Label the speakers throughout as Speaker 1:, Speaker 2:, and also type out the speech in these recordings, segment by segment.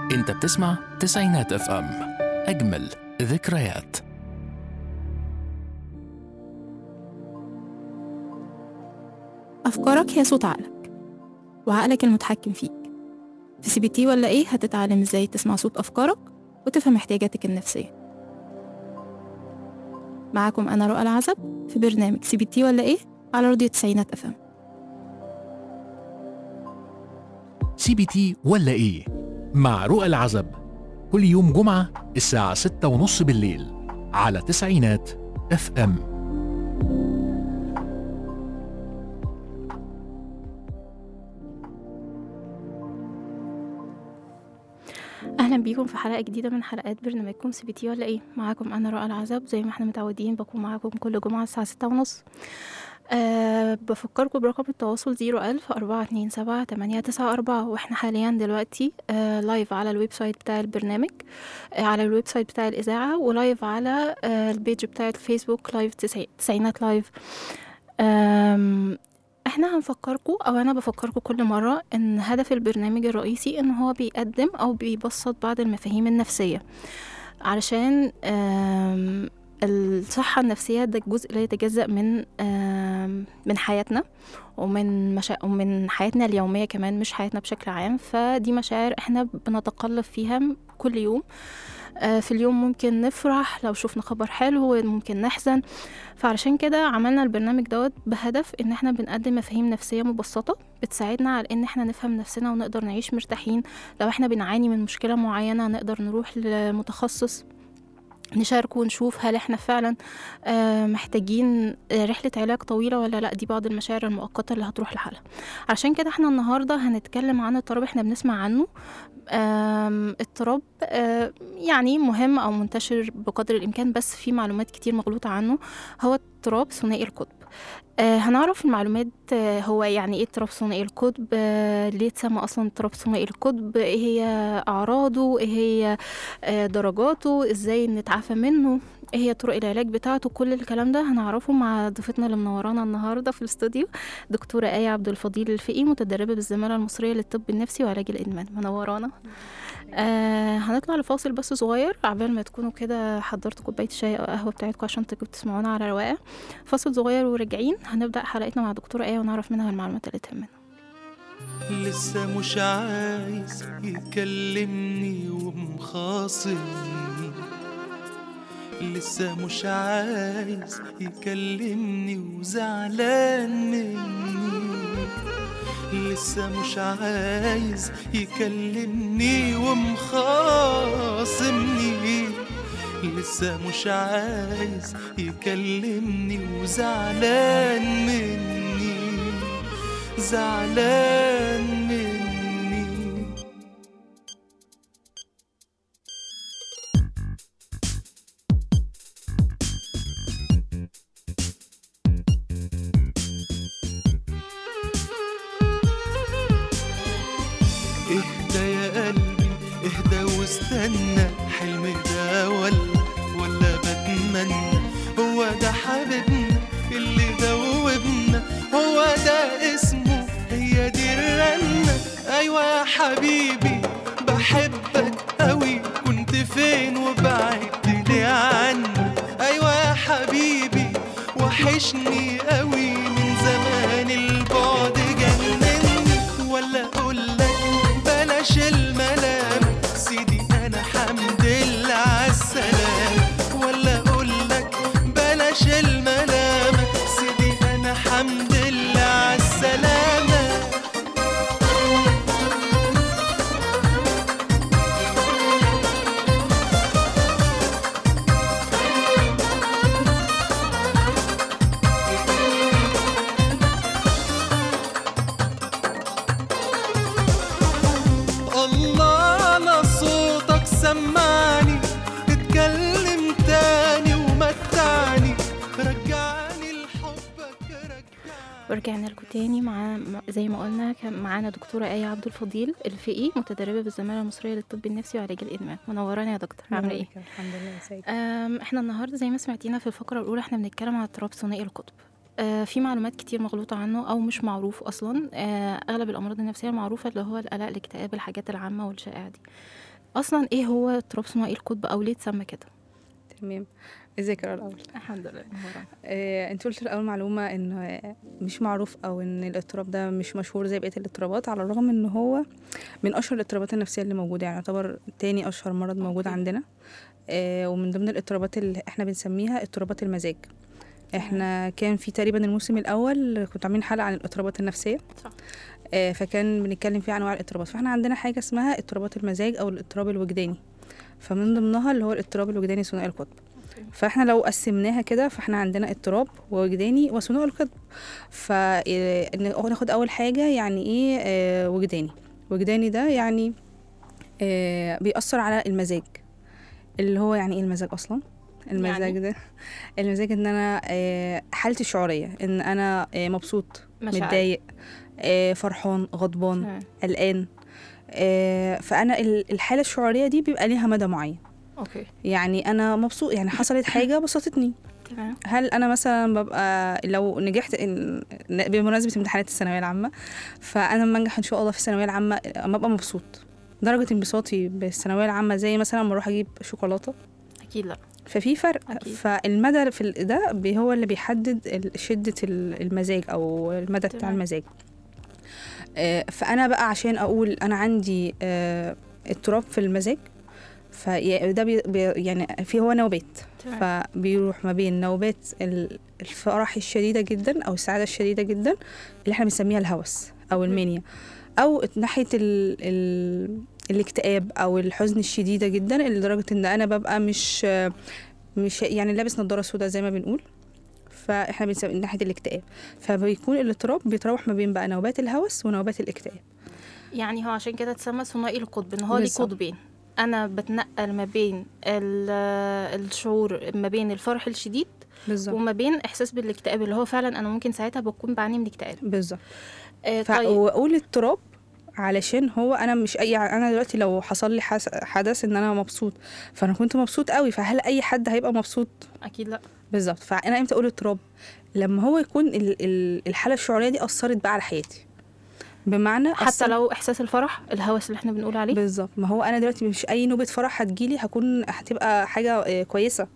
Speaker 1: انت بتسمع تسعينات اف ام اجمل ذكريات
Speaker 2: أفكارك هي صوت عقلك وعقلك المتحكم فيك في سي بي تي ولا إيه هتتعلم إزاي تسمع صوت أفكارك وتفهم احتياجاتك النفسية معاكم أنا رؤى العزب في برنامج سي بي تي ولا إيه على راديو تسعينات أفهم
Speaker 1: سي بي تي ولا ايه مع رؤى العزب كل يوم جمعة الساعة ستة ونص بالليل على تسعينات اف ام
Speaker 2: أهلا بيكم في حلقة جديدة من حلقات برنامجكم سي بي تي ولا إيه معاكم أنا رؤى العزب زي ما احنا متعودين بكون معاكم كل جمعة الساعة ستة ونص أه بفكركم برقم التواصل زيرو ألف أربعة اتنين سبعة تمانية تسعة أربعة وإحنا حاليا دلوقتي أه لايف على الويب سايت بتاع البرنامج أه على الويب سايت بتاع الإذاعة ولايف على أه البيج بتاع الفيسبوك لايف تسعي- تسعينات لايف أم، احنا هنفكركم او انا بفكركم كل مره ان هدف البرنامج الرئيسي ان هو بيقدم او بيبسط بعض المفاهيم النفسيه علشان آم، الصحة النفسية ده جزء لا يتجزأ من آم، من حياتنا ومن مشا... ومن حياتنا اليومية كمان مش حياتنا بشكل عام فدي مشاعر احنا بنتقلب فيها كل يوم آه، في اليوم ممكن نفرح لو شفنا خبر حلو ممكن نحزن فعلشان كده عملنا البرنامج دوت بهدف ان احنا بنقدم مفاهيم نفسية مبسطة بتساعدنا على ان احنا نفهم نفسنا ونقدر نعيش مرتاحين لو احنا بنعاني من مشكلة معينة نقدر نروح لمتخصص نشاركه ونشوف هل احنا فعلا آه، محتاجين آه، رحلة علاج طويلة ولا لا دي بعض المشاعر المؤقتة اللي هتروح لحالها عشان كده احنا النهاردة هنتكلم عن اضطراب احنا بنسمع عنه آم، اضطراب آه، يعني مهم او منتشر بقدر الامكان بس في معلومات كتير مغلوطة عنه هو اضطراب ثنائي القطب آه هنعرف المعلومات آه هو يعني ايه اضطراب ثنائي القطب آه ليه اتسمى اصلا اضطراب ثنائي القطب ايه هي اعراضه ايه هي آه درجاته ازاي نتعافى منه ايه هي طرق العلاج بتاعته كل الكلام ده هنعرفه مع ضيفتنا اللي منورانا النهارده في الاستوديو دكتوره ايه عبد الفضيل الفقي متدربه بالزماله المصريه للطب النفسي وعلاج الادمان منورانا آه هنطلع لفاصل بس صغير عبال ما تكونوا كده حضرتوا كوبايه الشاي او قهوه بتاعتكم عشان تبقوا تسمعونا على رواقه فاصل صغير وراجعين هنبدا حلقتنا مع دكتوره ايه ونعرف منها المعلومات اللي تهمنا
Speaker 3: لسه مش عايز يكلمني ومخاصمني لسه مش عايز يكلمني وزعلان مني لسه مش عايز يكلمني ومخاصمني لسه مش عايز يكلمني وزعلان مني زعلان مني اهدى يا قلبي اهدى واستنى حلم ده ولا ولا بتمنى هو ده حبيبنا اللي دوبنا هو ده اسمه هي دي الرنة ايوه يا حبيبي بحبك قوي كنت فين وبعدت ليه عني ايوه يا حبيبي وحشني قوي من زمان البعد جنني ولا اقول لك بلاش الملام سيدي انا حمد لله عالسلام ولا اقول لك بلاش الملام سيدي انا حمد لله عالسلامه الله على صوتك سمعني اتكلم تاني ومتعني رجعني لحبك رجعني
Speaker 2: ورجعنا لكم تاني مع مع- زي ما قلنا كان معانا دكتوره ايه عبد الفضيل الفقي متدربه بالزماله المصريه للطب النفسي وعلاج الادمان منورانا يا دكتور عامله ايه
Speaker 4: الحمد لله ازيك
Speaker 2: أم، احنا النهارده زي ما سمعتينا في الفقره الاولى احنا بنتكلم عن اضطراب ثنائي القطب آه، في معلومات كتير مغلوطة عنه أو مش معروف أصلا آه، أغلب الأمراض النفسية المعروفة اللي هو القلق الاكتئاب الحاجات العامة والشائعة دي اصلا ايه هو اضطراب ثنائي القطب او ليه اتسمى كده
Speaker 4: تمام ازيك يا الاول
Speaker 2: الحمد لله
Speaker 4: آه، انت قلت الاول معلومه ان آه، مش معروف او ان الاضطراب ده مش مشهور زي بقيه الاضطرابات على الرغم ان هو من اشهر الاضطرابات النفسيه اللي موجوده يعني يعتبر تاني اشهر مرض موجود
Speaker 2: أوكي.
Speaker 4: عندنا آه، ومن ضمن الاضطرابات اللي احنا بنسميها اضطرابات المزاج احنا كان في تقريبا الموسم الاول كنت عاملين حلقه عن الاضطرابات النفسيه
Speaker 2: صح.
Speaker 4: آه، فكان بنتكلم فيه عن انواع الاضطرابات فاحنا عندنا حاجه اسمها اضطرابات المزاج او الاضطراب الوجداني فمن ضمنها اللي هو الاضطراب الوجداني ثنائي القطب فاحنا لو قسمناها كده فاحنا عندنا اضطراب ووجداني وثنائي القطب فناخد اول حاجه يعني ايه آه، وجداني وجداني ده يعني آه، بيأثر على المزاج اللي هو يعني ايه المزاج اصلا المزاج
Speaker 2: يعني؟
Speaker 4: ده المزاج ان انا آه، حالتي الشعوريه ان انا آه، مبسوط
Speaker 2: مشاعر.
Speaker 4: متضايق آه، فرحان غضبان
Speaker 2: تمام.
Speaker 4: قلقان آه، فانا ال- الحاله الشعوريه دي بيبقى ليها مدى معين
Speaker 2: اوكي
Speaker 4: يعني انا مبسوط يعني حصلت حاجه بسطتني
Speaker 2: تمام
Speaker 4: هل انا مثلا ببقى لو نجحت إن بمناسبه امتحانات الثانويه العامه فانا لما انجح ان شاء الله في الثانويه العامه اما ابقى مبسوط درجه انبساطي بالثانويه العامه زي مثلا لما اروح اجيب شوكولاته
Speaker 2: اكيد لا
Speaker 4: ففي فرق
Speaker 2: أكيد.
Speaker 4: فالمدى في ال- ده بي- هو اللي بيحدد ال- شده ال- المزاج او المدى بتاع
Speaker 2: تمام.
Speaker 4: المزاج آه، فانا بقى عشان اقول انا عندي آه، اضطراب في المزاج فده بي بي- يعني في هو نوبات
Speaker 2: تمام.
Speaker 4: فبيروح ما بين نوبات ال- الفرح الشديدة جدا أو السعادة الشديدة جدا اللي احنا بنسميها الهوس أو المانيا أو ناحية ال ال الاكتئاب أو الحزن الشديدة جدا لدرجة إن أنا ببقى مش مش يعني لابس نظارة سوداء زي ما بنقول فاحنا بنسمي من ناحية الاكتئاب فبيكون الاضطراب بيتراوح ما بين بقى نوبات الهوس ونوبات الاكتئاب
Speaker 2: يعني هو عشان كده اتسمى ثنائي القطب ان هو ليه
Speaker 4: بالظبط.
Speaker 2: قطبين انا بتنقل ما بين ال- الشعور ما بين الفرح الشديد
Speaker 4: بالظبط
Speaker 2: وما بين احساس بالاكتئاب اللي هو فعلا انا ممكن ساعتها بكون بعاني من اكتئاب
Speaker 4: بالظبط
Speaker 2: آه
Speaker 4: ف...
Speaker 2: طيب
Speaker 4: واقول اضطراب علشان هو انا مش اي يعني انا دلوقتي لو حصل لي حس... حدث ان انا مبسوط فانا كنت مبسوط قوي فهل اي حد هيبقى مبسوط
Speaker 2: اكيد لا
Speaker 4: بالظبط فانا امتى اقول اضطراب لما هو يكون ال... ال... الحاله الشعوريه دي اثرت بقى على حياتي بمعنى
Speaker 2: حتى
Speaker 4: أثر-
Speaker 2: لو احساس الفرح الهوس اللي احنا بنقول عليه
Speaker 4: بالظبط ما هو انا دلوقتي مش اي نوبه فرح هتجيلي هكون هتبقى حاجه آه، كويسه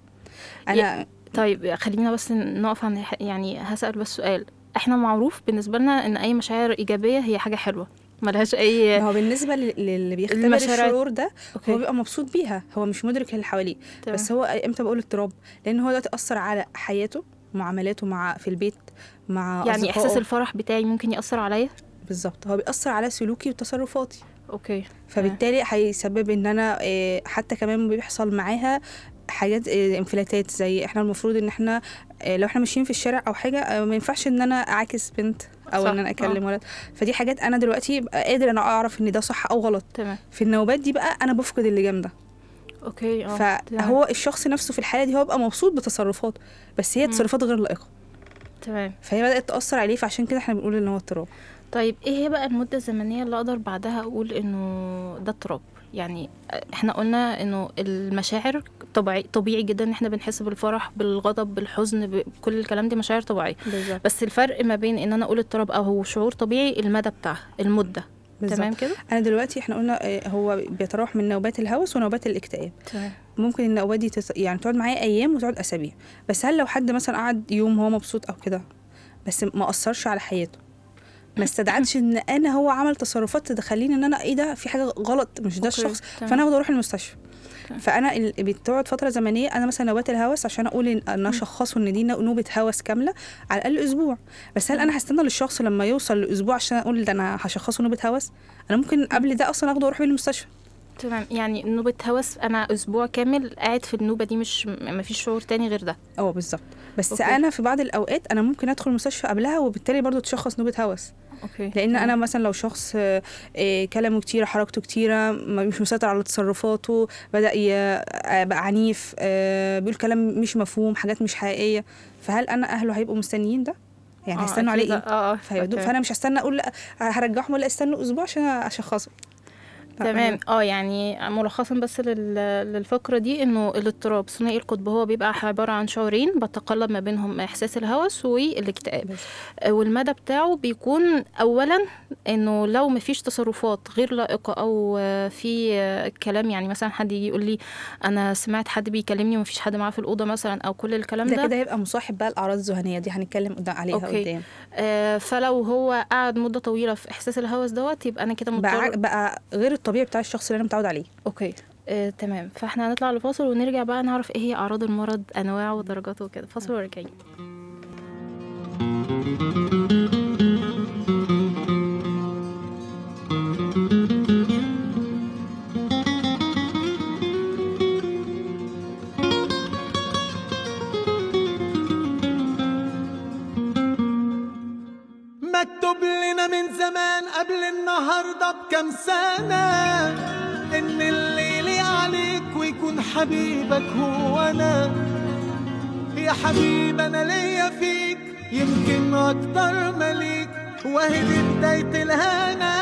Speaker 4: انا
Speaker 2: طيب خلينا بس نقف عن يعني هسأل بس سؤال احنا معروف بالنسبة لنا ان اي مشاعر ايجابية هي حاجة حلوة ملهاش اي
Speaker 4: ما هو بالنسبه لل- للي بيختبر
Speaker 2: المشاعر-
Speaker 4: الشعور ده هو
Speaker 2: اوكي
Speaker 4: بيبقى مبسوط بيها هو مش مدرك اللي حواليه
Speaker 2: تمام.
Speaker 4: بس هو امتى بقول اضطراب لان هو دلوقتي اثر على حياته معاملاته مع في البيت مع
Speaker 2: يعني احساس
Speaker 4: أصدقائه.
Speaker 2: الفرح بتاعي ممكن يأثر عليا
Speaker 4: بالظبط هو بيأثر على سلوكي وتصرفاتي
Speaker 2: اوكي
Speaker 4: فبالتالي هيسبب ان انا آه، حتى كمان بيحصل معاها حاجات آه، انفلاتات زي احنا المفروض ان احنا آه، لو احنا ماشيين في الشارع او حاجه آه، ما ينفعش ان انا اعاكس بنت او
Speaker 2: صح،
Speaker 4: ان انا اكلم ولد فدي حاجات انا دلوقتي بقى قادر انا اعرف ان ده صح او غلط
Speaker 2: تمام
Speaker 4: في النوبات دي بقى انا بفقد اللي جنب
Speaker 2: اوكي اه تمام.
Speaker 4: فهو الشخص نفسه في الحاله دي هو بقى مبسوط بتصرفاته بس هي
Speaker 2: مم.
Speaker 4: تصرفات غير لائقه
Speaker 2: تمام
Speaker 4: فهي بدات تاثر عليه فعشان كده احنا بنقول ان هو اضطراب
Speaker 2: طيب ايه هي بقى المدة الزمنية اللي اقدر بعدها اقول انه ده اضطراب يعني احنا قلنا انه المشاعر طبيعي طبيعي جدا ان احنا بنحس بالفرح بالغضب بالحزن بكل الكلام دي مشاعر طبيعية
Speaker 4: بالظبط
Speaker 2: بس الفرق ما بين ان انا اقول اضطراب او هو شعور طبيعي المدى بتاعها المدة تمام كده
Speaker 4: انا دلوقتي احنا قلنا آه، هو بيتراوح من نوبات الهوس ونوبات الاكتئاب
Speaker 2: تمام
Speaker 4: ممكن النوبات دي تس... يعني تقعد معايا ايام وتقعد اسابيع بس هل لو حد مثلا قعد يوم هو مبسوط او كده بس ما اثرش على حياته ما استدعتش ان انا هو عمل تصرفات تخليني ان انا ايه ده في حاجه غلط مش ده
Speaker 2: أوكي،
Speaker 4: الشخص
Speaker 2: تمام.
Speaker 4: فانا اخده اروح المستشفى
Speaker 2: تمام.
Speaker 4: فانا ال- بتقعد فتره زمنيه انا مثلا نوبات الهوس عشان اقول ان انا اشخصه ان دي نو- نوبه هوس كامله على الاقل اسبوع بس هل انا هستنى للشخص لما يوصل لاسبوع عشان اقول ده انا هشخصه نوبه هوس انا ممكن قبل ده اصلا اخده واروح بيه المستشفى
Speaker 2: تمام يعني نوبة هوس انا اسبوع كامل قاعد في النوبة دي مش ما فيش شعور تاني غير ده
Speaker 4: اه بالظبط بس
Speaker 2: أوكي.
Speaker 4: أوكي. انا في بعض الاوقات انا ممكن ادخل المستشفى قبلها وبالتالي برضو تشخص نوبه هوس
Speaker 2: اوكي
Speaker 4: لان انا مثلا لو شخص آه، آه، كلامه كتير حركته كتيره ما- مش مسيطر على تصرفاته بدا ي- آه، بقى عنيف آه، بيقول كلام مش مفهوم حاجات مش حقيقيه فهل انا اهله هيبقوا مستنيين ده يعني
Speaker 2: آه،
Speaker 4: هيستنوا
Speaker 2: أكيد
Speaker 4: عليه
Speaker 2: لا.
Speaker 4: ايه
Speaker 2: اه اه
Speaker 4: فهيودوه
Speaker 2: تمام.
Speaker 4: فانا مش هستنى اقول لا هرجعهم ولا استنوا اسبوع عشان اشخصه
Speaker 2: تمام اه يعني ملخصا بس لل- للفقرة دي انه الاضطراب ثنائي القطب هو بيبقى عبارة عن شعورين بتقلب ما بينهم احساس الهوس والاكتئاب
Speaker 4: بس.
Speaker 2: آه، والمدى بتاعه بيكون اولا انه لو مفيش تصرفات غير لائقة او آه، في آه، كلام يعني مثلا حد يجي يقول لي انا سمعت حد بيكلمني ومفيش حد معاه في الأوضة مثلا او كل الكلام
Speaker 4: ده
Speaker 2: ده
Speaker 4: كده يبقى مصاحب بقى الاعراض الذهنيه دي هنتكلم قدام عليها
Speaker 2: أوكي.
Speaker 4: قدام
Speaker 2: آه، فلو هو قعد مدة طويلة في احساس الهوس دوت يبقى انا كده
Speaker 4: بقى,
Speaker 2: مضطر
Speaker 4: بقى غير الطبيعي بتاع الشخص اللي انا متعود عليه
Speaker 2: اوكي آه، تمام فاحنا هنطلع لفاصل ونرجع بقى نعرف ايه هي اعراض المرض انواعه ودرجاته وكده فاصل وراجعين
Speaker 3: مكتوب لنا من زمان قبل النهارده بكام سنة إن الليل عليك ويكون حبيبك هو أنا يا حبيب أنا ليا فيك يمكن أكتر مليك وأهي دي بداية الهنا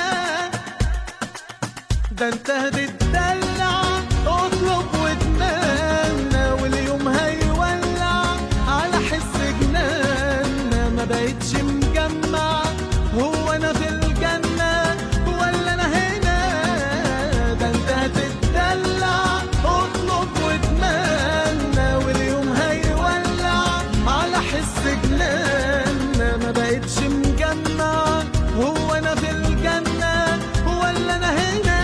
Speaker 3: ده انت هتتدلع اطلب واتمنى واليوم هيولع على حس جنان ما بقتش مجمع هو انا في الجنة ولا انا هنا ده انت هتتدلع اطلب واتمنى واليوم هيولع على حس جنان ما بقتش مجمع هو انا في الجنة ولا انا هنا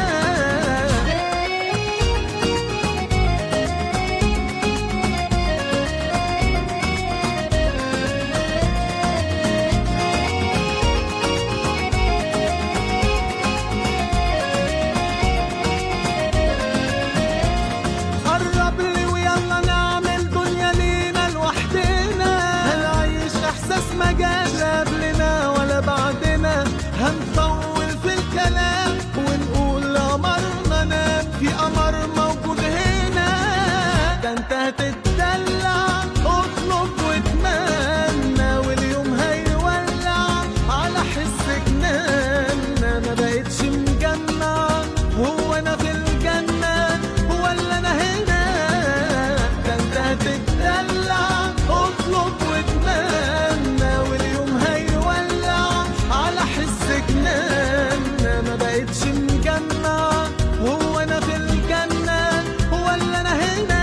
Speaker 3: قرب لي ويلا نعمل دنيا لينا لوحدنا هنعيش احساس ما جاش لا قبلنا ولا بعدنا هنطول في الكلام ونقول قمرنا نام في قمر موجود هنا ده انت هتتدلع اطلب واتمنى واليوم هيولع على حس جنان ما بقتش مجمع هو انا في الجنة ولا انا هنا ده انت هتتدلع اطلب واتمنى واليوم هيولع على حس جنان ما بقتش مجمع هو انا في الجنة ولا انا هنا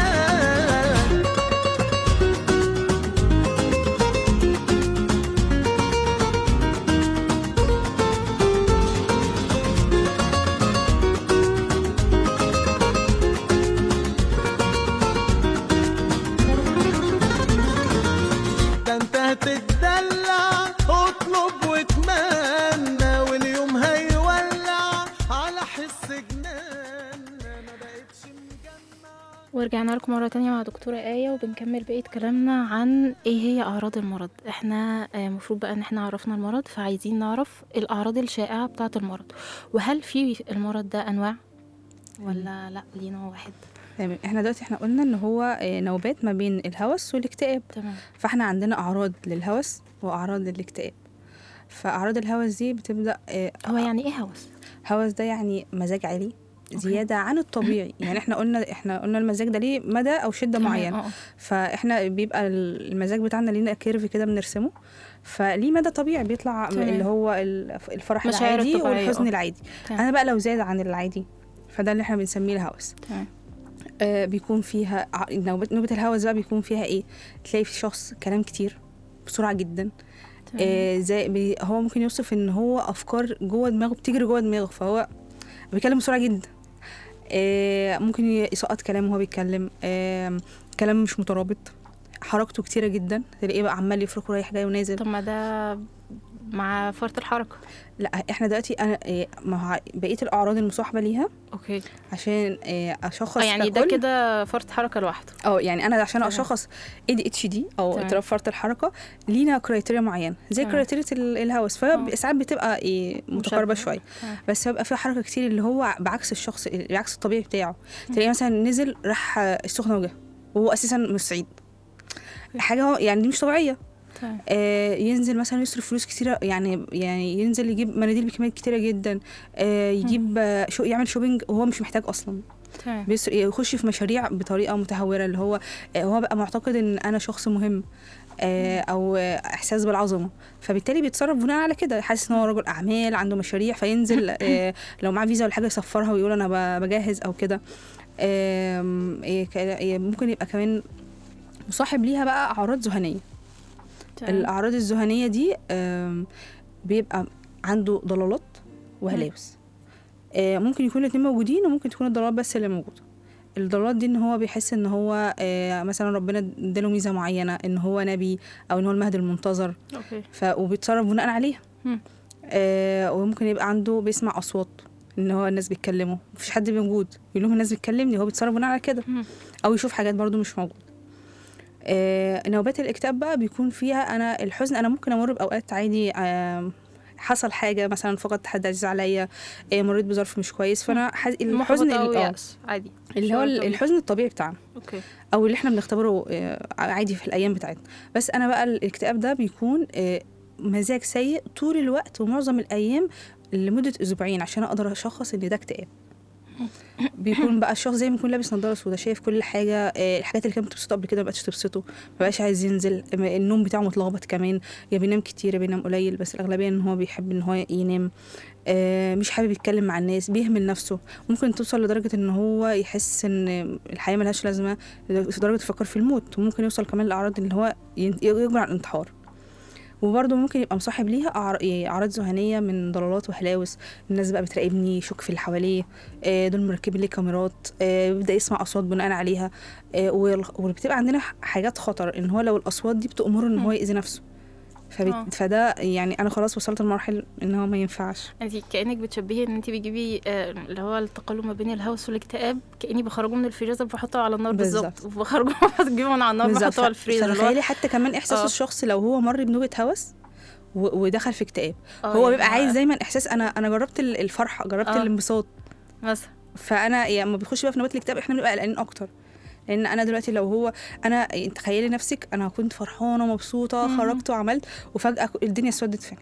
Speaker 3: ده انت هتتدلع اطلب واتمنى واليوم هيولع على حس جنان ما بقتش مجمع
Speaker 2: ورجعنا لكم مرة تانية مع دكتورة آية وبنكمل بقية كلامنا عن ايه هي أعراض المرض احنا آه، المفروض بقى ان احنا عرفنا المرض فعايزين نعرف الأعراض الشائعة بتاعة المرض وهل في المرض ده أنواع ولا لا ليه نوع واحد
Speaker 4: تمام احنا دلوقتي احنا قلنا ان هو آه، نوبات ما بين الهوس والاكتئاب
Speaker 2: تمام
Speaker 4: فاحنا عندنا اعراض للهوس واعراض للاكتئاب فاعراض الهوس دي بتبدا آه،
Speaker 2: هو يعني ايه هوس
Speaker 4: هوس ده يعني مزاج عالي زياده عن الطبيعي يعني احنا قلنا احنا قلنا المزاج ده ليه مدى او شده
Speaker 2: تمام،
Speaker 4: معينه
Speaker 2: اه، اه.
Speaker 4: فاحنا بيبقى المزاج بتاعنا لينا كيرف كده بنرسمه فليه مدى طبيعي بيطلع
Speaker 2: تمام.
Speaker 4: اللي هو ال- الفرح
Speaker 2: مشاعر
Speaker 4: العادي
Speaker 2: الطبيعية،
Speaker 4: والحزن
Speaker 2: اه.
Speaker 4: العادي
Speaker 2: تمام.
Speaker 4: انا بقى لو زاد عن العادي فده اللي احنا بنسميه الهوس
Speaker 2: تمام
Speaker 4: آه بيكون فيها ع- نوبة, نوبة الهوس بقى بيكون فيها ايه تلاقي في شخص كلام كتير بسرعة جدا
Speaker 2: تمام.
Speaker 4: آه زي بي هو ممكن يوصف ان هو افكار جوه دماغه بتجري جوه دماغه فهو بيتكلم بسرعة جدا آه ممكن يسقط كلام وهو بيتكلم آه كلام مش مترابط حركته كتيرة جدا تلاقيه بقى عمال يفرك رايح جاي ونازل
Speaker 2: طب ما ده مع فرط الحركة
Speaker 4: لا احنا دلوقتي انا آه ما هو بقيه الاعراض المصاحبه ليها
Speaker 2: اوكي
Speaker 4: عشان آه اشخص
Speaker 2: اه يعني ده
Speaker 4: ككل.
Speaker 2: كده فرط حركة لوحده
Speaker 4: اه يعني انا عشان
Speaker 2: تمام.
Speaker 4: اشخص اي دي اتش دي او
Speaker 2: تمام.
Speaker 4: اضطراب فرط الحركه لينا كرايتيريا معينه زي
Speaker 2: تمام.
Speaker 4: كرايتيريا ال- الهوس
Speaker 2: اه.
Speaker 4: فساعات بتبقى إيه متقاربه
Speaker 2: مشابهة.
Speaker 4: شويه
Speaker 2: تمام.
Speaker 4: بس بيبقى فيها حركه كتير اللي هو بعكس الشخص بعكس الطبيعي بتاعه تلاقيه مثلا نزل راح آه، السخنه وجه وهو اساسا مش سعيد حاجه هو- يعني دي مش طبيعيه
Speaker 2: تمام.
Speaker 4: آه ينزل مثلا يصرف فلوس كتيره يعني يعني ينزل يجيب مناديل بكميات كتيره جدا آه يجيب آه شو يعمل شوبينج وهو مش محتاج اصلا
Speaker 2: تمام
Speaker 4: بيصر يخش في مشاريع بطريقه متهوره اللي هو آه، هو بقى معتقد ان انا شخص مهم آه، او آه، احساس بالعظمه فبالتالي بيتصرف بناء على كده حاسس ان هو رجل اعمال عنده مشاريع فينزل آه، لو معاه فيزا ولا حاجه يصفرها ويقول انا ب- بجهز او كده آم، إيه ك- إيه ممكن يبقى كمان مصاحب ليها بقى اعراض ذهنيه
Speaker 2: تمام.
Speaker 4: الاعراض الذهنيه دي آم، بيبقى عنده ضلالات وهلاوس آه، ممكن يكون الاتنين موجودين وممكن تكون الضلالات بس اللي موجوده الضلالات دي ان هو بيحس ان هو آه، مثلا ربنا اداله ميزه معينه ان هو نبي او ان هو المهدي المنتظر
Speaker 2: اوكي
Speaker 4: ف وبيتصرف بناء عليها
Speaker 2: مم.
Speaker 4: آه وممكن يبقى عنده بيسمع اصوات ان هو الناس بيتكلموا مفيش حد موجود يقول لهم الناس بتكلمني هو بيتصرف بناء على كده
Speaker 2: مم.
Speaker 4: او يشوف حاجات برضو مش موجوده آه نوبات الاكتئاب بقى بيكون فيها انا الحزن انا ممكن امر باوقات عادي آه حصل حاجه مثلا فقدت حد عزيز عليا آه مريت بظرف مش كويس فانا حز... الحزن
Speaker 2: محبط او
Speaker 4: اللي, آه،
Speaker 2: يأس عادي
Speaker 4: اللي هو
Speaker 2: شعور
Speaker 4: ال-
Speaker 2: طبيعي.
Speaker 4: الحزن الطبيعي بتاعنا
Speaker 2: اوكي
Speaker 4: او اللي احنا بنختبره آه، عادي في الايام بتاعتنا بس انا بقى الاكتئاب ده بيكون آه، مزاج سيء طول الوقت ومعظم الايام لمده اسبوعين عشان اقدر اشخص ان ده اكتئاب بيكون بقى الشخص زي ما يكون لابس نظاره سودا شايف كل حاجه آه، الحاجات اللي كانت بتبسطه قبل كده ما بقتش تبسطه ما بقاش عايز ينزل م- النوم بتاعه متلخبط كمان يا بينام كتير يا بينام قليل بس الاغلبيه ان هو بيحب ان هو ينام آه، مش حابب يتكلم مع الناس بيهمل نفسه ممكن توصل لدرجه ان هو يحس ان الحياه ملهاش لازمه لدرجه يفكر في الموت وممكن يوصل كمان لاعراض اللي هو ين- يجبر على الانتحار وبرضه ممكن يبقى مصاحب ليها أعر- إيه، اعراض ذهنيه من ضلالات وهلاوس الناس بقى بتراقبني يشك في اللي حواليه آه، دول مركبين لي كاميرات آه، بيبدا يسمع اصوات بناء عليها آه، وال- وبتبقى عندنا ح- حاجات خطر ان هو لو الاصوات دي بتامره ان هو يأذي نفسه
Speaker 2: آه.
Speaker 4: فبت... فده يعني انا خلاص وصلت لمراحل ان هو ما ينفعش
Speaker 2: انت كانك بتشبهي ان انت بتجيبي آه، اللي هو التقلب ما بين الهوس والاكتئاب كاني بخرجه من الفريزر بحطه على النار بالظبط
Speaker 4: بالظبط.
Speaker 2: وبخرجه بجيبه من على النار
Speaker 4: بالظبط.
Speaker 2: بحطه على الفريزر اللي هو
Speaker 4: فتخيلي حتى كمان احساس
Speaker 2: آه.
Speaker 4: الشخص لو هو مر بنوبه هوس و... ودخل في اكتئاب
Speaker 2: آه،
Speaker 4: هو
Speaker 2: يعني
Speaker 4: بيبقى عايز دايما احساس انا انا جربت ال- الفرحه جربت
Speaker 2: آه.
Speaker 4: الانبساط
Speaker 2: مثلا
Speaker 4: فانا يعني لما بيخش بقى في نوبات الاكتئاب احنا بنبقى قلقانين اكتر لان انا دلوقتي لو هو انا تخيلي نفسك انا كنت فرحانه مبسوطه
Speaker 2: مم.
Speaker 4: خرجت وعملت وفجاه الدنيا اسودت فيها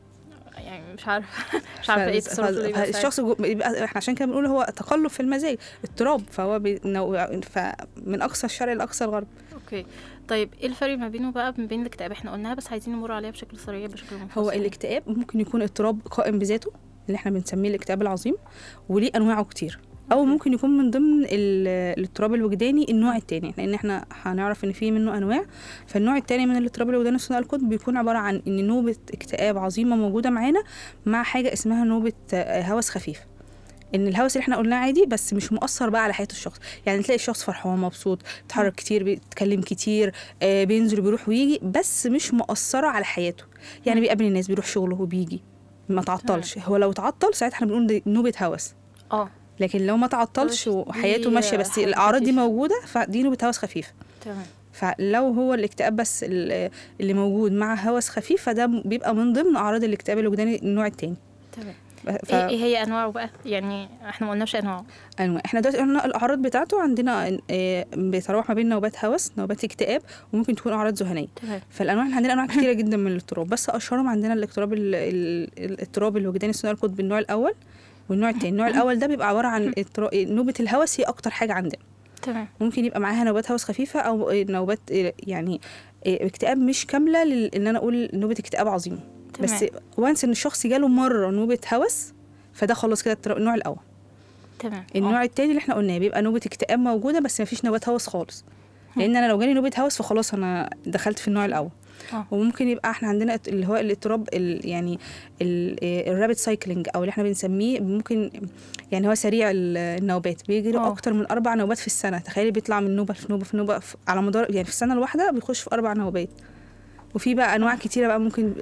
Speaker 2: يعني مش عارفه مش عارفه ايه التصرف اللي يبقى ساعتها.
Speaker 4: الشخص جو- بيبقى احنا عشان كده بنقول هو تقلب في المزاج اضطراب فهو بي... نوع- فمن اقصى الشرق لاقصى الغرب
Speaker 2: اوكي طيب ايه الفرق ما بينه بقى ما بين الاكتئاب احنا قلناها بس عايزين نمر عليها بشكل سريع بشكل مفصل
Speaker 4: هو الاكتئاب ممكن يكون اضطراب قائم بذاته اللي احنا بنسميه الاكتئاب العظيم وليه انواعه كتير او
Speaker 2: أوكي.
Speaker 4: ممكن يكون من ضمن ال- الاضطراب الوجداني النوع التاني لان احنا هنعرف ان في منه انواع فالنوع التاني من الاضطراب الوجداني الثنائي القطب بيكون عباره عن ان نوبه اكتئاب عظيمه موجوده معانا مع حاجه اسمها نوبه آه، هوس خفيف ان الهوس اللي احنا قلناه عادي بس مش مؤثر بقى على حياه الشخص يعني تلاقي الشخص فرحان مبسوط بيتحرك كتير بيتكلم كتير آه، بينزل وبيروح ويجي بس مش مؤثره على حياته يعني بيقابل الناس بيروح شغله وبيجي ما تعطلش هو لو تعطل ساعتها احنا بنقول دي نوبه هوس
Speaker 2: اه
Speaker 4: لكن لو ما تعطلش
Speaker 2: دي
Speaker 4: وحياته ماشيه بس
Speaker 2: حاجة
Speaker 4: الاعراض دي
Speaker 2: خفيفة.
Speaker 4: موجوده فدي نوبه هوس خفيف
Speaker 2: تمام
Speaker 4: فلو هو الاكتئاب بس ال- اللي موجود مع هوس خفيف فده بيبقى من ضمن اعراض الاكتئاب الوجداني النوع التاني
Speaker 2: تمام
Speaker 4: ف...
Speaker 2: ايه ايه هي انواعه بقى يعني احنا ما قلناش انواعه
Speaker 4: انواع احنا دلوقتي قلنا الاعراض بتاعته عندنا آه، بيتراوح ما بين نوبات هوس نوبات اكتئاب وممكن تكون اعراض ذهنيه
Speaker 2: تمام
Speaker 4: فالانواع احنا عندنا انواع كتيره جدا من الاضطراب بس اشهرهم عندنا الاضطراب ال- ال- الاضطراب الوجداني الثنائي القطب النوع الاول والنوع التاني النوع الاول ده بيبقى عباره عن اضطرا- نوبه الهوس هي اكتر حاجه عندنا
Speaker 2: تمام
Speaker 4: ممكن يبقى معاها نوبات هوس خفيفه او نوبات يعني اكتئاب مش كامله لل- ان انا اقول نوبه اكتئاب عظيمه
Speaker 2: تمام.
Speaker 4: بس وانس ان الشخص جاله مره نوبه هوس فده خلاص كده التر- النوع الاول
Speaker 2: تمام
Speaker 4: النوع التاني اللي احنا قلناه بيبقى نوبه اكتئاب موجوده بس مفيش نوبات هوس خالص لان انا لو جالي نوبه هوس فخلاص انا دخلت في النوع الاول
Speaker 2: اه
Speaker 4: وممكن يبقى احنا عندنا اللي هو الاضطراب ال- يعني الرابid سايكلينج او اللي احنا بنسميه ممكن يعني هو سريع ال- النوبات بيجري
Speaker 2: اه.
Speaker 4: اكتر من اربع نوبات في السنه تخيلي بيطلع من نوبه في نوبه في نوبه في على مدار يعني في السنه الواحده بيخش في اربع نوبات وفي بقى انواع كتيره بقى ممكن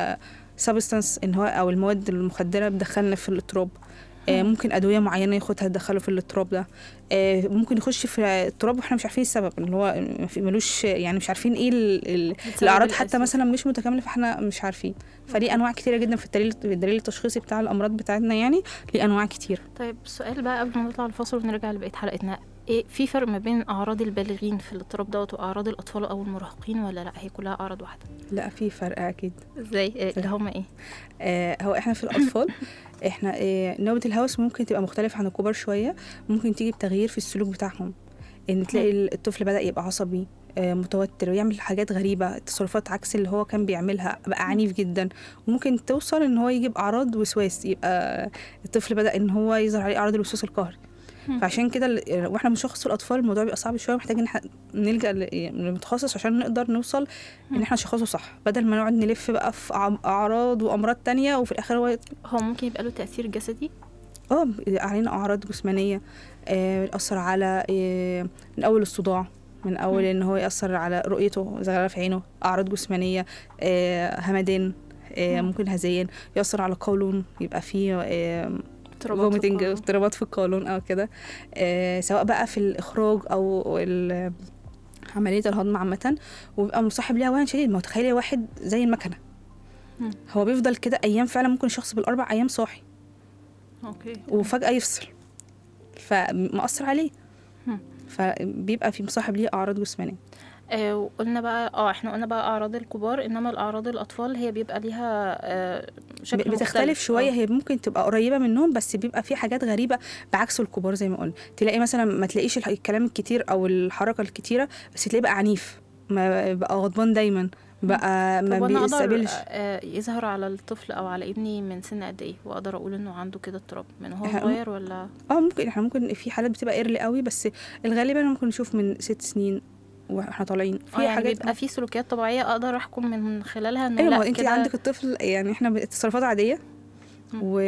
Speaker 4: سبستانس ان هو او المواد المخدره بتدخلنا في الاضطراب آه، ممكن ادويه معينه ياخدها تدخله في الاضطراب ده آه، ممكن يخش في اضطراب واحنا مش عارفين السبب اللي هو في- ملوش يعني مش عارفين ايه ال- ال-
Speaker 2: السبب
Speaker 4: الاعراض حتى
Speaker 2: الأساسي.
Speaker 4: مثلا مش متكامله فاحنا مش عارفين فدي انواع كتيره جدا في الدليل في الدليل التشخيصي بتاع الامراض بتاعتنا يعني ليه انواع كتير
Speaker 2: طيب السؤال بقى قبل ما نطلع الفاصل ونرجع لبقيه حلقتنا ايه في فرق ما بين اعراض البالغين في الاضطراب دوت واعراض الاطفال او المراهقين ولا لا هي كلها اعراض واحده
Speaker 4: لا في فرق اكيد
Speaker 2: ازاي إيه اللي هما ايه
Speaker 4: آه هو احنا في الاطفال احنا آه نوبه الهوس ممكن تبقى مختلفه عن الكبار شويه ممكن تيجي بتغيير في السلوك بتاعهم ان تلاقي الطفل بدا يبقى عصبي آه، متوتر ويعمل حاجات غريبة تصرفات عكس اللي هو كان بيعملها بقى عنيف جدا وممكن توصل ان هو يجيب اعراض وسواس يبقى الطفل بدأ ان هو يظهر عليه اعراض الوسواس القهري
Speaker 2: مم.
Speaker 4: فعشان كده ال- واحنا بنشخص الاطفال الموضوع بيبقى صعب شويه محتاج ان احنا نلجا ل- للمتخصص عشان نقدر نوصل ان احنا نشخصه صح بدل ما نقعد نلف بقى في أع- اعراض وامراض تانية وفي الاخر هو
Speaker 2: هو ممكن يبقى له تاثير جسدي
Speaker 4: اه بيبقى علينا اعراض جسمانيه آه، بيأثر على آه، من اول الصداع من اول
Speaker 2: مم.
Speaker 4: ان هو يأثر على رؤيته زغلله في عينه اعراض جسمانيه آه، همدان آه،
Speaker 2: مم.
Speaker 4: ممكن هذيان يأثر على القولون يبقى فيه آه،
Speaker 2: اضطرابات في
Speaker 4: vomiting
Speaker 2: القولون.
Speaker 4: اضطرابات في القولون او كده آه، سواء بقى في الاخراج او ال- عمليه الهضم عامه وبيبقى مصاحب ليها وهن شديد ما هو تخيلي واحد زي المكنه
Speaker 2: مم.
Speaker 4: هو بيفضل كده ايام فعلا ممكن الشخص بالاربع ايام صاحي
Speaker 2: اوكي
Speaker 4: وفجأة يفصل فمأثر عليه
Speaker 2: مم.
Speaker 4: فبيبقى في مصاحب ليه أعراض جسمانية
Speaker 2: آه وقلنا بقى اه احنا قلنا بقى اعراض الكبار انما الاعراض الاطفال هي بيبقى ليها آه شكل
Speaker 4: ب- بتختلف
Speaker 2: مختلف.
Speaker 4: شوية
Speaker 2: آه.
Speaker 4: هي ممكن تبقى قريبة منهم بس بيبقى في حاجات غريبة بعكس الكبار زي ما قلنا تلاقي مثلا ما تلاقيش الح- الكلام الكتير أو الحركة الكتيرة بس تلاقيه بقى عنيف ما بقى غضبان دايما بقى
Speaker 2: طب
Speaker 4: ما
Speaker 2: وانا اقدر
Speaker 4: بيستقبلش
Speaker 2: آه يظهر على الطفل او على ابني من سن قد ايه واقدر اقول انه عنده كده اضطراب من هو
Speaker 4: إحنا-
Speaker 2: صغير ولا
Speaker 4: اه ممكن احنا ممكن في حالات بتبقى ايرلي قوي بس الغالبا ممكن نشوف من ست سنين واحنا طالعين
Speaker 2: اه
Speaker 4: في
Speaker 2: يعني
Speaker 4: حاجات
Speaker 2: بيبقى في سلوكيات طبيعيه اقدر احكم من خلالها انه
Speaker 4: ايوه ما
Speaker 2: لا
Speaker 4: هو انت
Speaker 2: كده
Speaker 4: عندك الطفل يعني احنا ب- تصرفات عاديه
Speaker 2: مم.
Speaker 4: و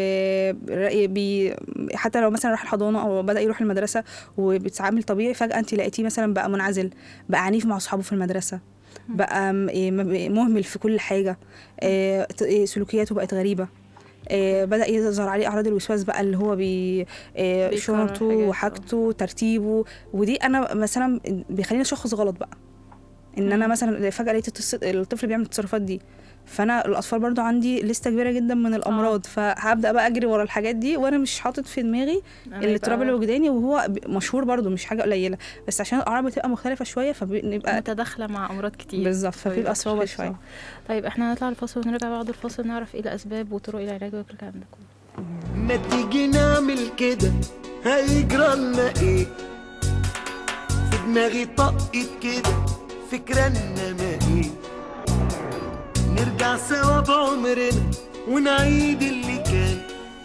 Speaker 4: بي حتى لو مثلا راح الحضانه او بدا يروح المدرسه وبيتعامل طبيعي فجاه انت لقيتيه مثلا بقى منعزل بقى عنيف مع اصحابه في المدرسه
Speaker 2: مم.
Speaker 4: بقى م- إيه م- مهمل في كل حاجه آه، ت- إيه سلوكياته بقت غريبه آه، بدا يظهر عليه اعراض الوسواس بقى اللي هو بي آه،
Speaker 2: بيكرر
Speaker 4: شنطه
Speaker 2: حاجات، آه.
Speaker 4: وحاجته ترتيبه ودي انا مثلا بيخليني اشخص غلط بقى ان انا
Speaker 2: مم.
Speaker 4: مثلا فجاه لقيت التص- الطفل بيعمل التصرفات دي فانا الاطفال برضو عندي لسته كبيره جدا من الامراض فهبدا بقى اجري ورا الحاجات دي وانا مش حاطط في دماغي
Speaker 2: أنا
Speaker 4: الاضطراب
Speaker 2: يبقى
Speaker 4: الوجداني وهو ب- مشهور برضو مش حاجه قليله بس عشان الاعراض بتبقى مختلفه شويه فبنبقى
Speaker 2: متداخله مع امراض كتير
Speaker 4: بالظبط
Speaker 2: فبيبقى
Speaker 4: فبيبقى صعوبه
Speaker 2: تشخيص
Speaker 4: شويه
Speaker 2: صعب. طيب احنا هنطلع الفاصل ونرجع بعد الفاصل نعرف ايه الاسباب وطرق العلاج والكلام ده كله
Speaker 3: ما تيجي نعمل كده هيجرى لنا ايه في دماغي طقت كده فكرة انما ايه نرجع سوا بعمرنا ونعيد اللي كان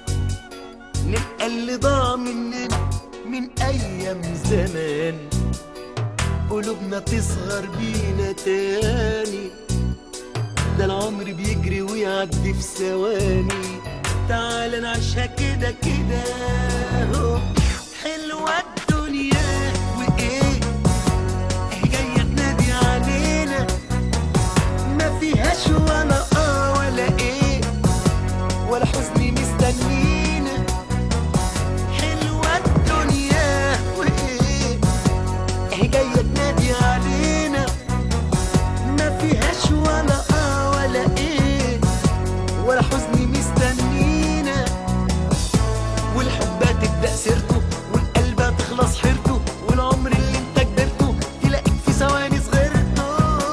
Speaker 3: نلقى اللي ضاع مننا من ايام زمان قلوبنا تصغر بينا تاني ده العمر بيجري ويعدي في ثواني تعال نعيشها كده كده اهو حلوة الدنيا وايه اهي جاية تنادي علينا ما فيهاش ولا اه ولا ايه ولا حزن مستنينا حلوة الدنيا وايه اهي جاية تنادي علينا ما فيهاش ولا اه ولا ايه ولا حزن مستنينا والحب هتبدأ سيرته والقلب هتخلص حيرته والعمر اللي انت كبرته تلاقيك في ثواني صغرته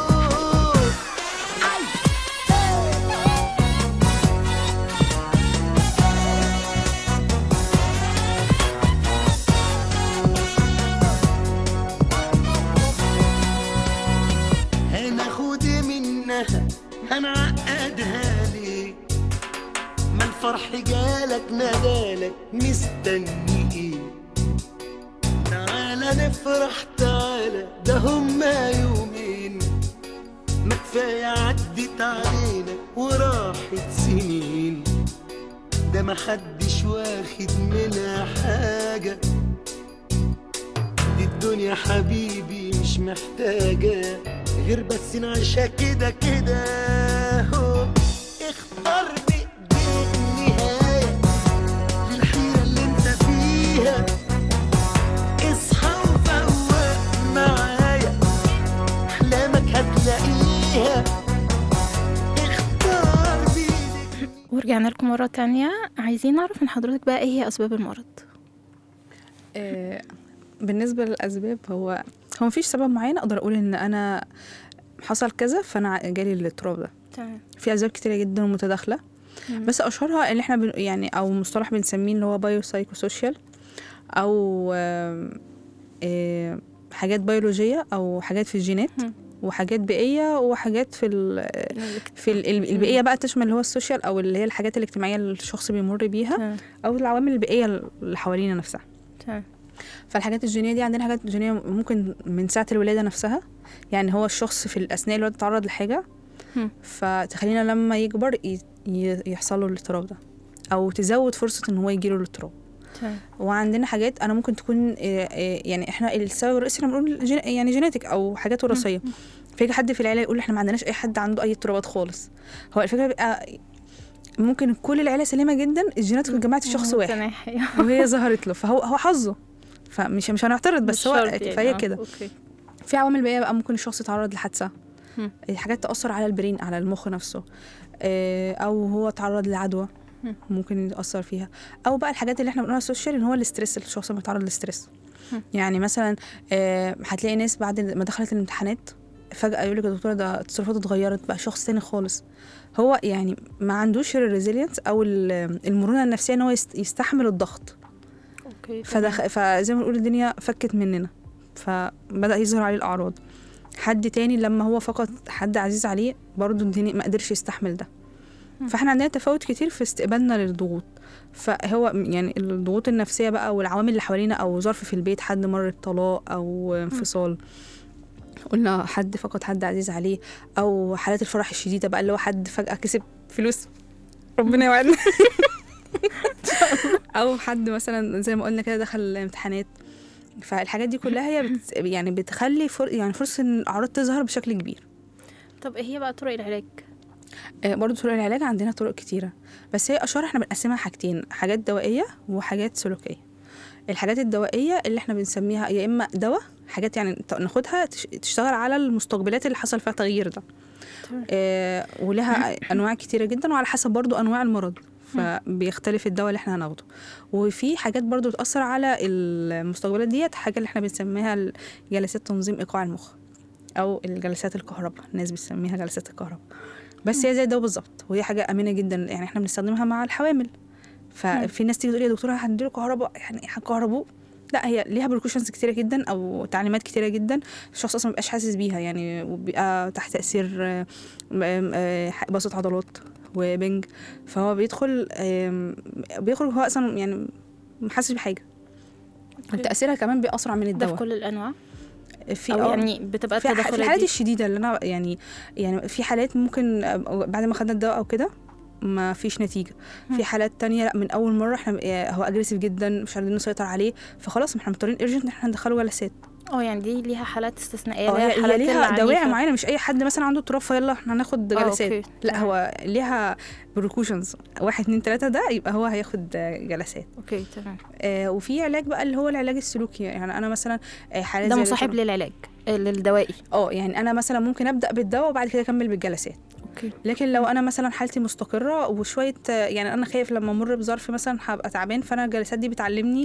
Speaker 3: هناخد منها هنعقدها ليه ما الفرح جالك نادالك مستني ايه تعالى نفرح تعالى ده هما يومين ما كفاية عدت علينا وراحت سنين ده محدش واخد منها حاجة دي الدنيا حبيبي مش محتاجة غير بس نعيشها كده كده هو اختار بإيديك النهاية للحيرة اللي انت فيها اصحى وفوق معايا احلامك هتلاقيها اختار بإيديك
Speaker 2: ورجعنا لكم مرة تانية عايزين نعرف من حضرتك بقى ايه هي اسباب المرض
Speaker 4: آه، بالنسبه للاسباب هو هو مفيش سبب معين اقدر اقول ان انا حصل كذا فانا جالي الاضطراب ده
Speaker 2: تمام
Speaker 4: في اسباب كتيره جدا ومتداخله
Speaker 2: مم.
Speaker 4: بس اشهرها اللي احنا بن يعني او مصطلح بنسميه اللي هو بايو سايكو سوشيال او آم، آه، حاجات بيولوجيه او حاجات في الجينات
Speaker 2: مم.
Speaker 4: وحاجات بيئيه وحاجات في ال في ال- ال- البيئيه بقى تشمل اللي هو السوشيال او اللي هي الحاجات الاجتماعيه اللي الشخص بيمر بيها
Speaker 2: تمام
Speaker 4: او العوامل البيئيه اللي حوالينا نفسها
Speaker 2: تمام
Speaker 4: فالحاجات الجينيه دي عندنا حاجات جينيه ممكن من ساعه الولاده نفسها يعني هو الشخص في اثناء الولاده تعرض لحاجه
Speaker 2: مم.
Speaker 4: فتخلينا لما يكبر ي- ي- يحصل له الاضطراب ده او تزود فرصه ان هو يجيله الاضطراب
Speaker 2: تمام
Speaker 4: وعندنا حاجات انا ممكن تكون آه، آه، يعني احنا السبب الرئيسي احنا بنقول جين يعني جينيتك او حاجات وراثيه فيجي حد في العيله يقول احنا ما عندناش اي حد عنده اي اضطرابات خالص هو الفكره بيبقى ممكن كل العيله سليمه جدا الجينات اتجمعت في شخص واحد
Speaker 2: متناحية.
Speaker 4: وهي ظهرت له فهو هو حظه فمش مش هنعترض بس
Speaker 2: مش
Speaker 4: هو
Speaker 2: شرط يعني.
Speaker 4: فهي
Speaker 2: آه،
Speaker 4: كده
Speaker 2: اوكي
Speaker 4: في عوامل بيئيه بقى ممكن الشخص يتعرض لحادثه
Speaker 2: مم.
Speaker 4: حاجات تاثر على البرين على المخ نفسه آه، او هو تعرض لعدوى
Speaker 2: مم.
Speaker 4: ممكن يتاثر فيها او بقى الحاجات اللي احنا بنقولها السوشيال ان هو الاسترس الشخص لما يتعرض للستريس
Speaker 2: مم.
Speaker 4: يعني مثلا آه، هتلاقي ناس بعد ما دخلت الامتحانات فجاه يقول لك يا دكتوره ده تصرفاته اتغيرت بقى شخص تاني خالص هو يعني ما عندوش الريزيلينس او ال- المرونه النفسيه ان هو يست- يستحمل الضغط
Speaker 2: اوكي
Speaker 4: فدخ... فزي ما نقول الدنيا فكت مننا فبدأ يظهر عليه الأعراض حد تاني لما هو فقد حد عزيز عليه برضه الدنيا ما قدرش يستحمل ده
Speaker 2: مم.
Speaker 4: فاحنا عندنا تفاوت كتير في استقبالنا للضغوط فهو يعني الضغوط النفسية بقى والعوامل اللي حوالينا أو ظرف في البيت حد مر بطلاق أو انفصال قلنا حد فقد حد عزيز عليه أو حالات الفرح الشديدة بقى اللي هو حد فجأة كسب فلوس ربنا يوعدنا او حد مثلا زي ما قلنا كده دخل الامتحانات فالحاجات دي كلها هي بت يعني بتخلي فر يعني فرصه ان الاعراض تظهر بشكل كبير
Speaker 2: طب ايه هي بقى طرق العلاج
Speaker 4: آه، برضو طرق العلاج عندنا طرق كتيره بس هي اشهر احنا بنقسمها حاجتين حاجات دوائيه وحاجات سلوكيه الحاجات الدوائيه اللي احنا بنسميها يا اما دواء حاجات يعني ت- ناخدها تش- تشتغل على المستقبلات اللي حصل فيها تغيير ده
Speaker 2: تمام.
Speaker 4: آه ولها انواع كتيره جدا وعلى حسب برضو انواع المرض فبيختلف الدواء اللي احنا هناخده وفي حاجات برضو بتأثر على المستقبلات ديت حاجة اللي احنا بنسميها جلسات تنظيم إيقاع المخ أو الجلسات الكهرباء الناس بتسميها جلسات الكهرباء بس هي زي الدواء بالظبط وهي حاجة آمنة جدا يعني احنا بنستخدمها مع الحوامل ففي ناس تيجي تقول يا دكتورة هنديله كهرباء يعني هنكهربوه لا هي ليها بريكوشنز كتيرة جدا أو تعليمات كتيرة جدا الشخص أصلا مبيبقاش حاسس بيها يعني وبيبقى تحت تأثير آه، آم، آه، بسط عضلات وبنج فهو بيدخل آم، بيخرج هو أصلا يعني محسش بحاجة تأثيرها كمان بأسرع من
Speaker 2: ده في
Speaker 4: الدواء
Speaker 2: كل الانواع
Speaker 4: في
Speaker 2: او
Speaker 4: آه،
Speaker 2: يعني بتبقى
Speaker 4: في ح- في
Speaker 2: التدخلات
Speaker 4: الحالات
Speaker 2: دي
Speaker 4: الشديده اللي انا يعني يعني في حالات ممكن آه، بعد ما خدنا الدواء او كده ما فيش نتيجه في حالات تانية لا من اول مره احنا آه، هو اجريسيف جدا مش قادرين نسيطر عليه فخلاص احنا مضطرين ارجنت ان احنا ندخله جلسات
Speaker 2: اه يعني دي ليها حالات استثنائيه
Speaker 4: اه
Speaker 2: اللي هي
Speaker 4: هي هي
Speaker 2: الحالات
Speaker 4: ليها دواعي
Speaker 2: العنيفة.
Speaker 4: معينه مش اي حد مثلا عنده اضطراب فيلا احنا هناخد
Speaker 2: اه،
Speaker 4: جلسات
Speaker 2: اوكي.
Speaker 4: لا
Speaker 2: تمام.
Speaker 4: هو ليها بريكوشنز واحد اتنين تلاته ده يبقى هو هياخد آه، جلسات
Speaker 2: اوكي تمام
Speaker 4: آه وفي علاج بقى اللي هو العلاج السلوكي يعني انا مثلا آه، حالات
Speaker 2: ده
Speaker 4: زي
Speaker 2: مصاحب
Speaker 4: الإضطراب-
Speaker 2: للعلاج آه، للدوائي
Speaker 4: اه يعني انا مثلا ممكن ابدا بالدواء وبعد كده اكمل بالجلسات
Speaker 2: اوكي
Speaker 4: لكن لو انا مثلا حالتي مستقره وشويه يعني انا خايف لما امر بظرف مثلا هبقى تعبان فانا الجلسات دي بتعلمني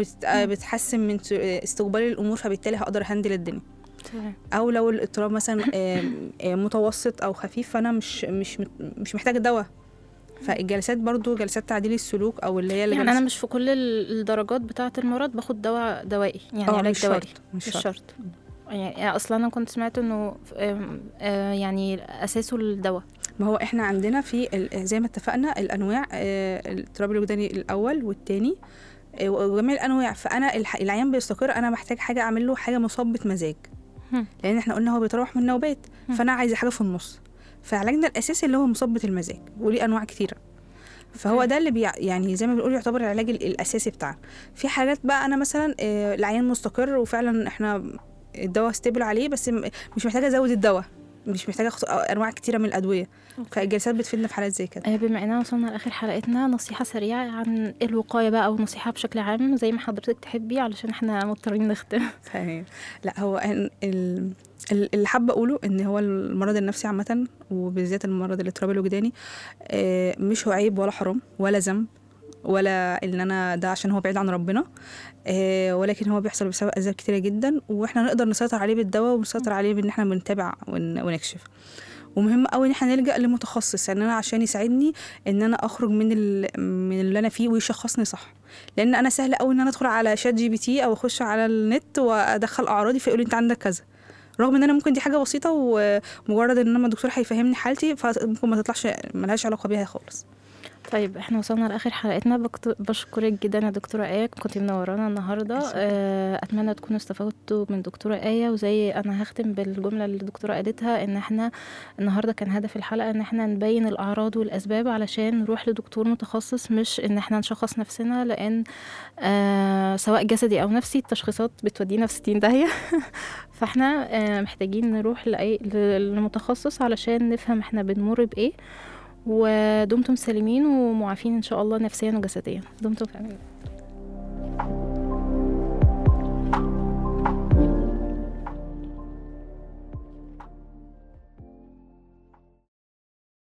Speaker 4: وبتحسن من س- استقبالي للامور فبالتالي هقدر هندل الدنيا
Speaker 2: تمام
Speaker 4: او لو الاضطراب مثلا آم، آم، متوسط او خفيف فانا مش مش مت- مش محتاجه دواء فالجلسات برضو جلسات تعديل السلوك او اللي هي
Speaker 2: يعني
Speaker 4: الجلسات-
Speaker 2: انا مش في كل ال- الدرجات بتاعه المرض باخد دواء دوائي يعني
Speaker 4: اه
Speaker 2: علاج
Speaker 4: مش
Speaker 2: دوائي
Speaker 4: شرط مش
Speaker 2: مش
Speaker 4: شرط
Speaker 2: شرط يعني اصلا انا كنت سمعت انه آم، آه، يعني اساسه الدواء
Speaker 4: ما هو احنا عندنا في ال- زي ما اتفقنا الانواع آه، الاضطراب الوجداني الاول والتاني آه، وجميع الانواع فانا الح- العيان بيستقر انا محتاج حاجه اعمل له حاجه مصابه مزاج
Speaker 2: هم.
Speaker 4: لان احنا قلنا هو بيتراوح من نوبات
Speaker 2: هم.
Speaker 4: فانا عايزه حاجه في النص فعلاجنا الاساسي اللي هو مصابه المزاج وليه انواع كتيره فهو ده اللي بيع يعني زي ما بنقول يعتبر العلاج ال- الاساسي بتاعنا في حاجات بقى انا مثلا آه، العيان مستقر وفعلا احنا الدواء ستيبل عليه بس م- مش محتاجه ازود الدواء مش محتاجه أخد انواع كتيره من الادويه فالجلسات بتفيدنا في حالات زي كده
Speaker 2: آه، بما اننا وصلنا لاخر حلقتنا نصيحه سريعه عن الوقايه بقى او نصيحه بشكل عام زي ما حضرتك تحبي علشان احنا مضطرين نختم
Speaker 4: تمام لا هو ال- ال- ال- اللي حابه اقوله ان هو المرض النفسي عامه وبالذات المرض الاضطرابي الوجداني آه، مش هو عيب ولا حرام ولا ذنب ولا ان انا ده عشان هو بعيد عن ربنا آه، ولكن هو بيحصل بسبب اسباب كتيره جدا واحنا نقدر نسيطر عليه بالدواء ونسيطر عليه بان احنا بنتابع ون- ونكشف ومهم قوي ان احنا نلجا لمتخصص يعني انا عشان يساعدني ان انا اخرج من ال- من اللي انا فيه ويشخصني صح لان انا سهل قوي ان انا ادخل على شات جي بي تي او اخش على النت وادخل اعراضي فيقول لي انت عندك كذا رغم ان انا ممكن دي حاجه بسيطه ومجرد ان انا الدكتور هيفهمني حالتي فممكن ما تطلعش ملهاش علاقه بيها خالص
Speaker 2: طيب احنا وصلنا لاخر حلقتنا بكت- بشكرك جدا يا دكتوره ايه كنت منورانا النهارده
Speaker 4: ميرسي.
Speaker 2: آه، اتمنى تكونوا استفدتوا من دكتوره ايه وزي انا هختم بالجمله اللي الدكتوره قالتها ان احنا النهارده كان هدف الحلقه ان احنا نبين الاعراض والاسباب علشان نروح لدكتور متخصص مش ان احنا نشخص نفسنا لان آه سواء جسدي او نفسي التشخيصات بتودينا في 60 داهيه فاحنا آه محتاجين نروح لاي للمتخصص علشان نفهم احنا بنمر بايه ودمتم سالمين ومعافين ان شاء الله نفسيا وجسديا دمتم في امان الله.